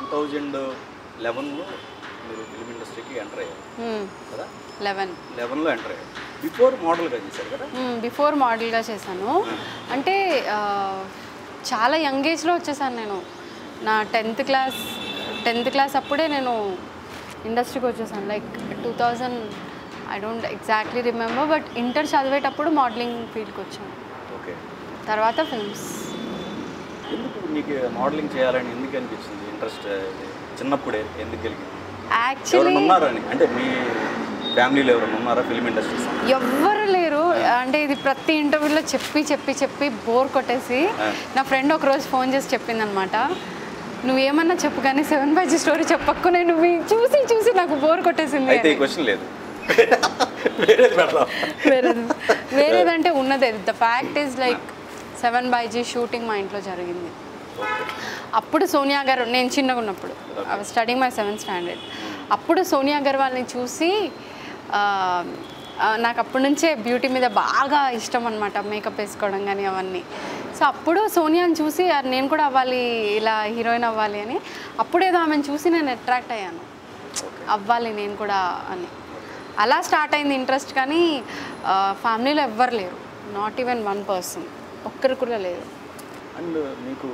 Thousand లెవెన్లో మీరు film ఇండస్ట్రీకి enter అయ్యారు కదా లెవెన్ లెవెన్లో ఎంటర్ అయ్యారు బిఫోర్ మోడల్గా చేశారు కదా బిఫోర్ మోడల్గా చేశాను అంటే ఆ, చాలా యంగ్ ఏజ్లో వచ్చేసాను నేను నా టెన్త్ క్లాస్ టెన్త్ క్లాస్ అప్పుడే నేను ఇండస్ట్రీకి వచ్చేసాను like two thousand I don't exactly remember but inter చదివేటప్పుడు మోడలింగ్ ఫీల్డ్కి వచ్చాను ఓకే తర్వాత ఫిల్మ్స్ ఎందుకు మీకు మోడలింగ్ చేయాలని ఎందుకు అనిపించింది ఇంట్రెస్ట్ చిన్నప్పుడే ఎందుకు కలిగింది యాక్చువల్లీ ఎవరైనా ఉన్నారని అంటే మీ ఫ్యామిలీలో ఎవరైనా ఉన్నారా ఫిలిం ఇండస్ట్రీస్ ఎవ్వరు లేరు అంటే ఇది ప్రతి ఇంటర్వ్యూలో చెప్పి చెప్పి చెప్పి బోర్ కొట్టేసి నా ఫ్రెండ్ ఒకరోజు ఫోన్ చేసి చెప్పిందనమాట నువ్వేమన్నా చెప్పు కానీ సెవెన్ బై జీ స్టోరీ చెప్పక్కు నేను ఇవి చూసి చూసి నాకు బోర్ కొట్టేసింది అయితే ఈ అని. క్వశ్చన్ లేదు వేరేది పెడదాం వేరేది వేరేదంటే ఉన్నదే the fact is like seven by G shooting మా ఇంట్లో జరిగింది ఓకే అప్పుడు సోనియా గారు నేను చిన్నగా ఉన్నప్పుడు I studying my seventh standard అప్పుడు సోనియా గర్వాల్ని చూసి ఆ, ఆ, నాకు అప్పటి నుంచే బ్యూటీ మీద బాగా ఇష్టం అనమాట మేకప్ వేసుకోవడం కానీ అవన్నీ సో అప్పుడు సోనియాని చూసి "ఆ, నేను కూడా అవ్వాలి ఇలా హీరోయిన్ అవ్వాలి అని అప్పుడేదో ఆమెను చూసి నేను అట్రాక్ట్ అయ్యాను అవ్వాలి నేను కూడా అని అలా స్టార్ట్ అయింది ఇంట్రెస్ట్ కానీ ఫ్యామిలీలో ఎవ్వరు లేరు నాట్ ఈవెన్ వన్ పర్సన్ ఒక్కరు కూడా లేరు అండ్ మీకు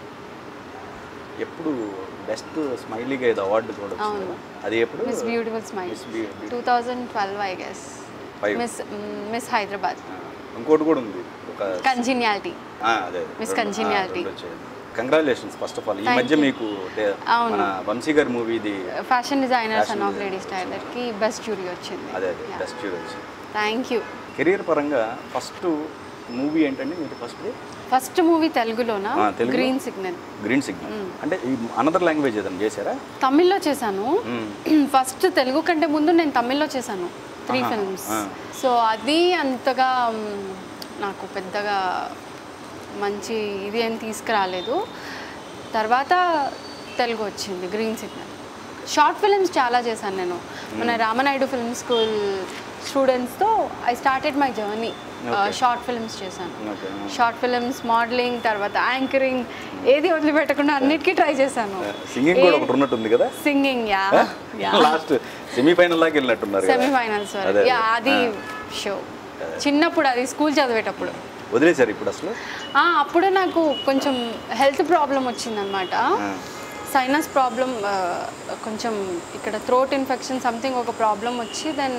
ఎప్పుడు బెస్ట్ స్మైలీగా ఏదో అవార్డు కూడా వచ్చింది కదా అది ఎప్పుడు Miss beautiful smile Miss Beautiful. Two thousand twelve I guess Five. Miss Miss Hyderabad ఆ, ఇంకోటి కూడా ఉంది ఒక కంజిన్యాలిటీ ఆ, అదే Miss Congeniality. Congratulations first of all ఈ Thank మధ్య you. మీకు తే- అవును. మన వంశీ గారి మూవీది fashion designer Fashion son of designer. Lady స్టైలర్కి బెస్ట్ జ్యూరీ వచ్చింది అదే అదే బెస్ట్ వచ్చింది థ్యాంక్ యూ కెరీర్ పరంగా ఫస్ట్ మూవీ ఏంటంటే మీరు ఫస్ట్ ఫస్ట్ మూవీ తెలుగులోనా ఆ, తెలుగులో? గ్రీన్ సిగ్నల్ గ్రీన్ సిగ్నల్ అంటే ఈ అనదర్ లాంగ్వేజ్ ఏదైనా చేశారా తమిళ్లో చేశాను మ్మ్. ఫస్ట్ తెలుగు కంటే ముందు నేను తమిళ్లో చేశాను త్రీ ఆహా, ఫిల్మ్స్ ఆ. సో అది అంతగా మ్, నాకు పెద్దగా మంచి ఇది ఏం తీసుకురాలేదు తర్వాత తెలుగు వచ్చింది గ్రీన్ సిగ్నల్ షార్ట్ ఫిల్మ్స్ చాలా చేశాను నేను మన రామనాయుడు ఫిల్మ్ స్కూల్ స్టూడెంట్స్తో I started my journey Okay. Short films చేశాను ఓకే షార్ట్ ఫిల్మ్స్ మోడలింగ్ తర్వాత యాంకరింగ్ ఏది వదిలిపెట్టకుండా అన్నిటికీ ట్రై చేశాను సింగింగ్ కూడా ఒకటి ఉన్నట్టుంది కదా సింగింగ్ యా లాస్ట్ సెమీఫైనల్ దాకా వెళ్ళినట్టున్నారు కదా సెమీఫైనల్స్ అదే, యా అది షో చిన్నప్పుడు అది స్కూల్ చదివేటప్పుడు వదిలేశారు ఇప్పుడు అసలు ఆ, అప్పుడే నాకు కొంచెం హెల్త్ ప్రాబ్లం వచ్చిందనమాట ఆ. సైనస్ ప్రాబ్లం కొంచెం ఇక్కడ థ్రోట్ ఇన్ఫెక్షన్ సంథింగ్ ఒక ప్రాబ్లం వచ్చి దెన్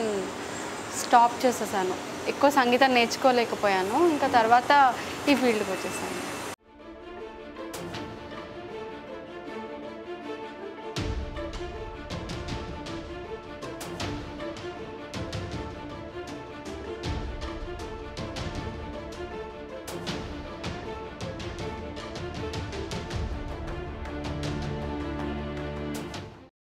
స్టాప్ చేసేసాను ఎక్కువ సంగీతం నేర్చుకోలేకపోయాను ఇంకా తర్వాత ఈ ఫీల్డ్కి వచ్చేసాను